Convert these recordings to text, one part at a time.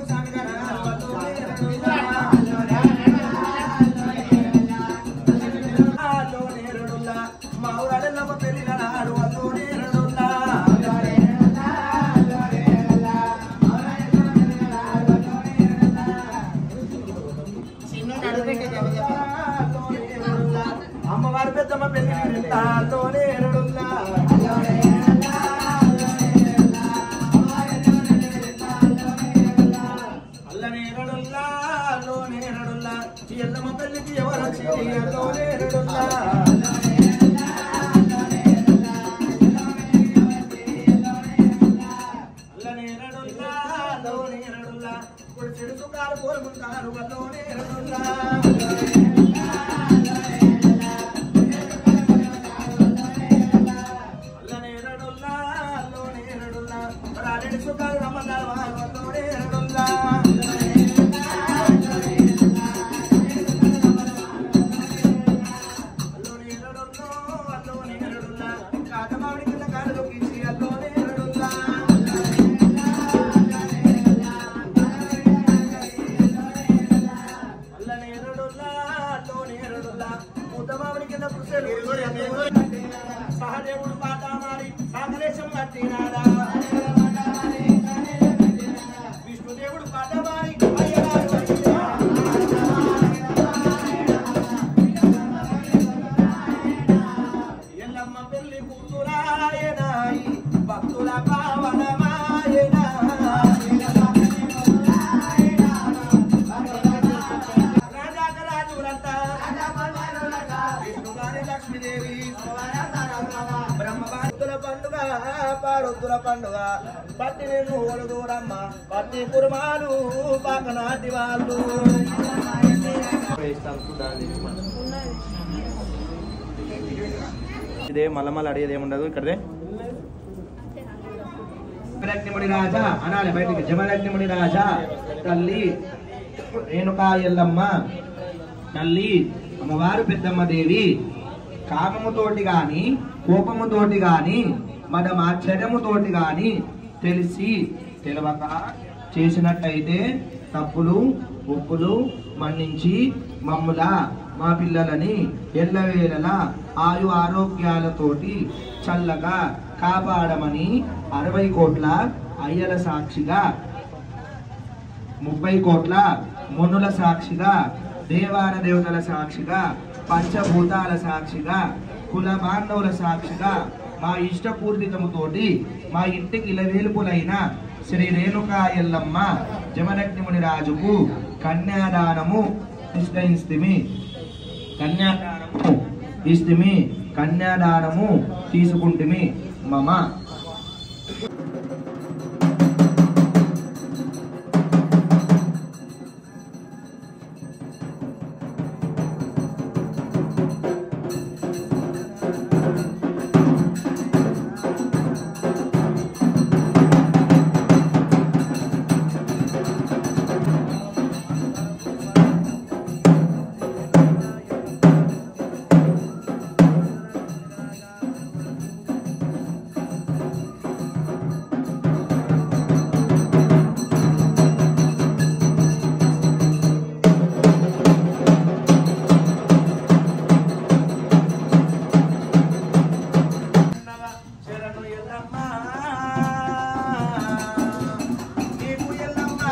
కొడుకు సాగరా వల్లోనే రడుల్లా అల్లోనే రడుల్లా మా ఊరాడెల్లమ్మ పెళ్లి నాడు వల్లోనే రడుల్లా అల్లోనే రడుల్లా అమ్మవారి పెద్దమ్మ పెళ్లి అల్లోనే రడుల్లా అల్లనేరడుల్లా అల్లోనేరడుల్లా ఈ ఎల్లమ్మ పెళ్లికి ఎవరు వచ్చి అల్లోనేరడుల్లా అల్లనేరడుల్లా అల్లోనేరడుల్లా ఇప్పుడు చెడు సుఖాలు కోరుకుంటారు అల్లోనేరడుల్లా అల్లనేరడుల్లా అల్లోనేరడుల్లా రాలేడు సుఖాలు నమ్మకాలు అల్లోనేరడుల్లా అల్లోనేరడుల్లో అల్లోనేరడుల్లా కాకమావిడి కింద కాడు దొక్కించి అల్లోనేరడుల్లా అల్లనేరడుల్లా అల్లోనేరడుల్లా ముద్దమావిడి కింద పురుషులు సహదేవుడు పాట మారి సాగరేశం కట్టినాడా విష్ణుదేవుడు పాట మారి అయ్యగారు వచ్చినా. ఎల్లమ్మ పెళ్లి కూతురాయనాయి భక్తుల పావనమాయనా రాజాకరాజులంతా విష్ణుగారి లక్ష్మీదేవి బ్రహ్మవారుల పండుగ పాడొద్దుల పండుగ పట్టి నేను దూరమ్మ పట్టి కుర్మాలు పాకనాటి వాళ్ళు ఇదే మళ్ళీ మళ్ళీ అడిగేది ఏముండదు ఇక్కడదే జమలగ్నిముడి రాజా అనాలి బయటికి జమలగ్నిముడి రాజా తల్లి రేణుకా ఎల్లమ్మ తల్లి అమ్మవారు పెద్దమ్మ దేవి కామముతోటి గాని కోపముతోటి గాని మన ఆశ్చర్యముతోటి గాని తెలిసి తెలవక చేసినట్టయితే తప్పులు ఉప్పులు మన్నించి మమ్ముల మా పిల్లలని ఎల్లవేళలా ఆయు ఆరోగ్యాలతోటి చల్లగా కాపాడమని అరవై కోట్ల అయ్యల సాక్షిగా ముప్పై కోట్ల మునుల సాక్షిగా దేవాన దేవతల సాక్షిగా పంచభూతాల సాక్షిగా కుల బాంధవుల సాక్షిగా మా ఇష్టపూర్తితముతోటి మా ఇంటికి ఇలవేలుపులైన శ్రీ రేణుకా ఎల్లమ్మ జమదగ్నిముని రాజుకు కన్యాదానము నిశ్చయిస్తిమి కన్యాదానము ఇస్తిమి కన్యాదానము తీసుకుంటిమి మమ శరణు ఎల్లమ్మ నీకు ఎల్లమ్మ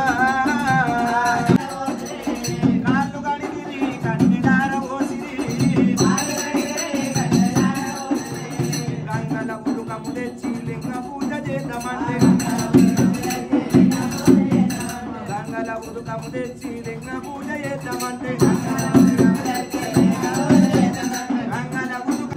కాళ్ళు కడిగిరి కన్నిడార ఓసిరి గంగల పులుకము తెచ్చి లింగ పూజ చేద్దామంటే గంగల ఉదుకము తెచ్చి లింగ పూజ చేద్దామంటే గంగల ఉదుక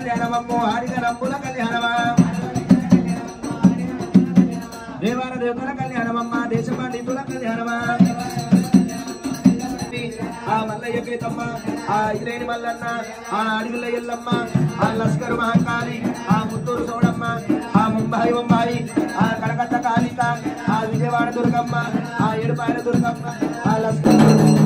కళ్యాణమమ్మో ఆడిగ రంపుల కళ్యాణమా దేవాల దేవతల కళ్యాణమమ్మ దేశ పండితుల కళ్యాణమా ఆ మల్లయ్య కేతమ్మ ఆ ఇలేని మల్లన్న ఆ అడవిల ఎల్లమ్మ ఆ లస్కర్ మహంకాళి ఆ ముత్తూరు సోడమ్మ ఆ ముంబాయి ముంబాయి ఆ కలకత్తా కాళిక ఆ విజయవాడ దుర్గమ్మ ఆ ఏడుపాయల దుర్గమ్మ ఆ లస్కర్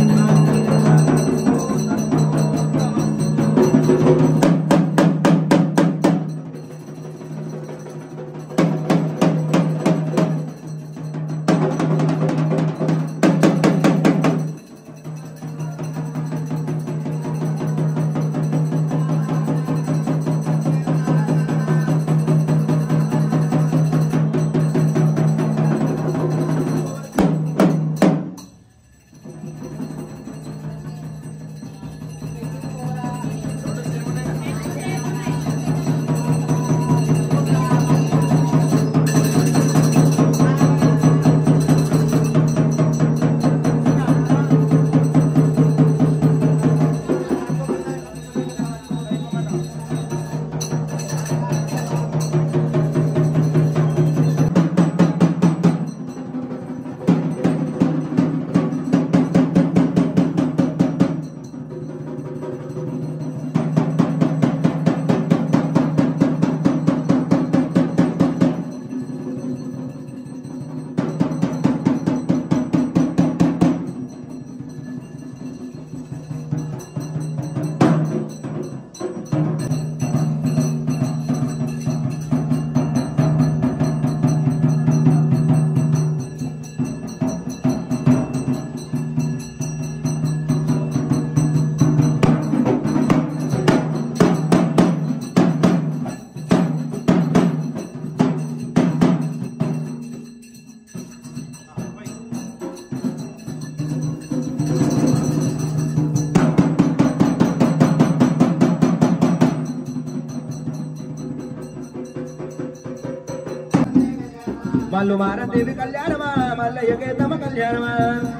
మల్లు మారదేవి కళ్యాణమా మల్లయ్య కేతమ్మ కళ్యాణమా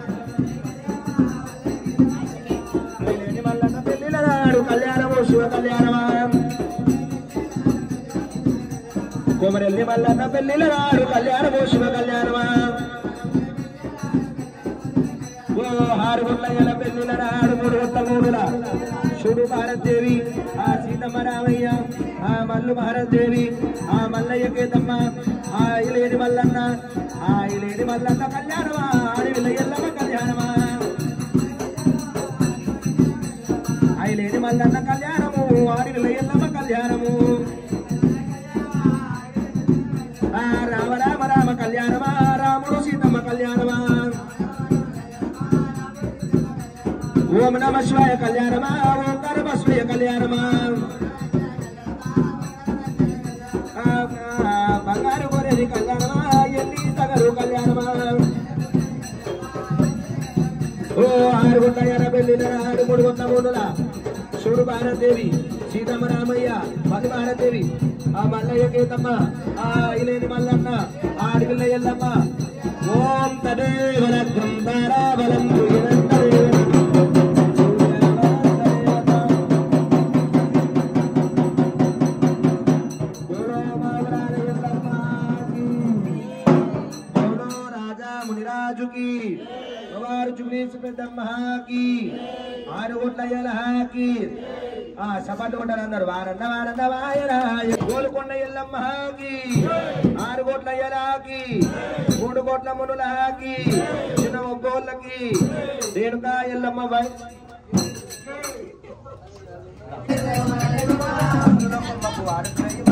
లేని మల్లన్న పెళ్లిల నాడు కళ్యాణము శివ కళ్యాణమా కొమరెల్లి మల్లన్న పెళ్లిల నాడు కళ్యాణము శివ కళ్యాణమా ఓ ఆరు గుళ్ళయ్యల పెళ్లిల నాడు మూడు గుట్ల మూడుల శుడు భారతదేవి ఆ సీతమ్మ రామయ్య ఆ మల్లు భారతదేవి ఆ మల్లయ్య కేతమ్మ ఆ ఇలేని మల్లన్న ఆ ఇలేని మల్లన్న కళ్యాణమా ఆడి ఎల్లమ్మ కళ్యాణమా ఐలేని మల్లన్న కళ్యాణము ఆడి ఎల్లమ్మ కళ్యాణము ఆ రామ రామ రామ కళ్యాణమా రాముడు సీతమ్మ కళ్యాణమా ఓం నమ శివాయ కళ్యాణమా ఓం నమ శివాయ కళ్యాణమా ఆ, ఆ, బంగారు గొర్రెది కళ్యాణమా ఎల్లి తగరు కళ్యాణమా ఓ ఆరు గుంటయ్యార పెళ్లిన ఆరు మూడు గుంట మూడుల చూడు భారతదేవి సీతమ్మ రామయ్య మధు భారతదేవి ఆ మల్లయ్య కేతమ్మ ఆ ఇలేని మల్లన్న ఆ అడవిల్ల ఎల్లమ్మ ఓం తదేవర బలం రాజా మునిరాజుకి కుమారు జుగ్నేశ్ పెద్దమ్మకి ఆరు కోట్ల ఎలహాకి ఆ సపాటు కొట్టారు అందరు వారన్న వారన్న వాయరాయ గోలుకొండ ఎల్లమ్మకి ఆరు కోట్ల ఎలహాకి మూడు కోట్ల మునులహాకి చిన్న ఒగ్గోళ్ళకి రేణుకా ఎల్లమ్మ వై వాడు